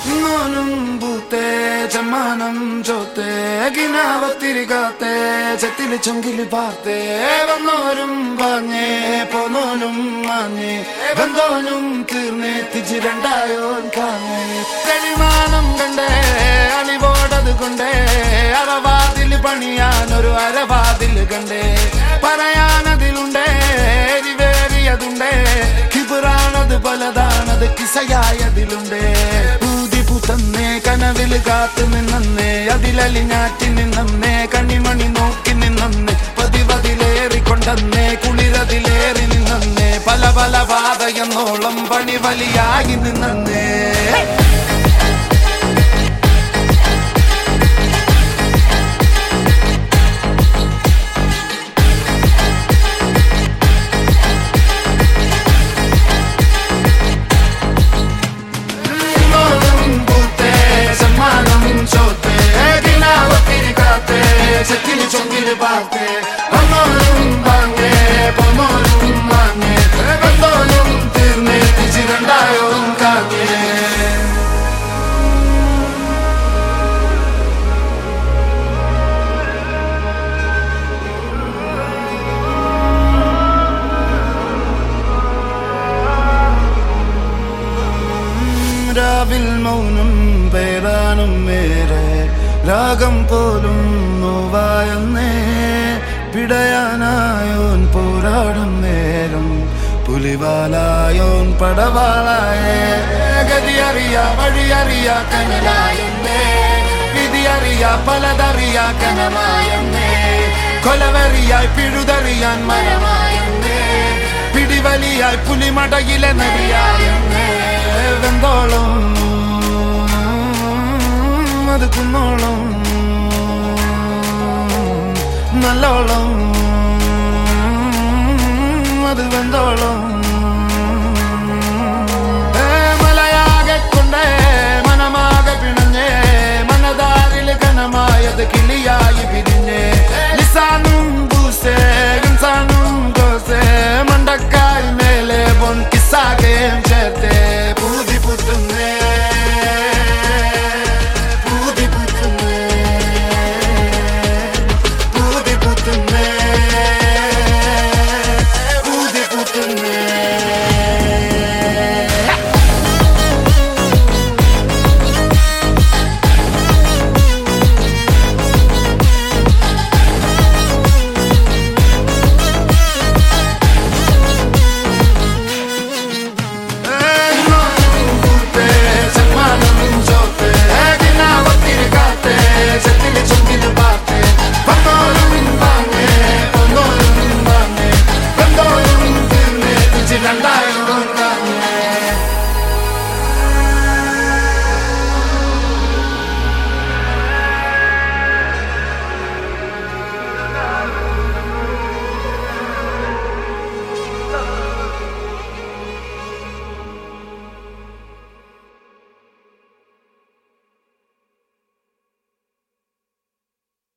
നോനും പൂത്തേ ചമ്മാനം ചോത്തേ കിനാവത്തിരി കാത്തേ ചെത്തില് ചൊങ്കില് പാത്തേ വന്നോരും പാഞ്ഞേ പോന്നോനും മാഞ്ഞേ വന്നോനും തീർന്നേ തിജി രണ്ടായോൻ കാഞ്ഞേ തെളിമാനം കണ്ടേ അണിവോടത് കൊണ്ടേ അറവാതിൽ പണിയാനൊരു അരവാതിൽ കണ്ടേ പറയാനതിലുണ്ടേ എരിവേറിയതുണ്ടേ കിബിറാണത് പലതാണത് കിസയായതിലുണ്ടേ പൂതി പുത്തന്നേ കനവില് കാത്തു നിന്നേ അതിലലിഞ്ഞാറ്റി നിന്നേ കണിമണി നോക്കി നിന്നേ പതിവതിലേറിക്കൊണ്ടന്നേ കുളിരതിലേറി നിന്നേ പല പല പാതയെന്നോളം പണി വലിയായി നിന്നേ നോനും പൂത്തേ സമ്മാനം ചോത്തേ കിനാവത്തിരി കാത്തേ ചെത്തില് ചൊങ്കില് പാത്തേ വന്നോനും വാങ്ങേ പോന്നോനും മാങ്ങേ വന്നോനും തീർന്നേ തിരിച്ച് രണ്ടായോം കാങ്ങേ രാവിൽ മൗനം പേരാനും മേരെ രാഗം പോലും നോവായെന്നേ പിടയാനായോൻ പോരാടും നേരം പുലിവാലായോൻ പടവാളായേ ഗതിയറിയ വഴിയറിയ കനലായെന്നേ വിധിയറിയ പലതറിയ കനമായെന്നേ കൊലവെറിയായി പിഴുതറിയാൻ മരമായെന്നേ പിടിവലിയായി പുലിമടയിലെ നരിയായെന്നേ വെന്തോളം അത് കുന്നോളം നല്ലോളം അത് വെന്തോളം ഏ, മലയാകെ കൊണ്ടേ മനമാകെ പിണഞ്ഞേ മനതാരിൽ കനമായത് കിളിയ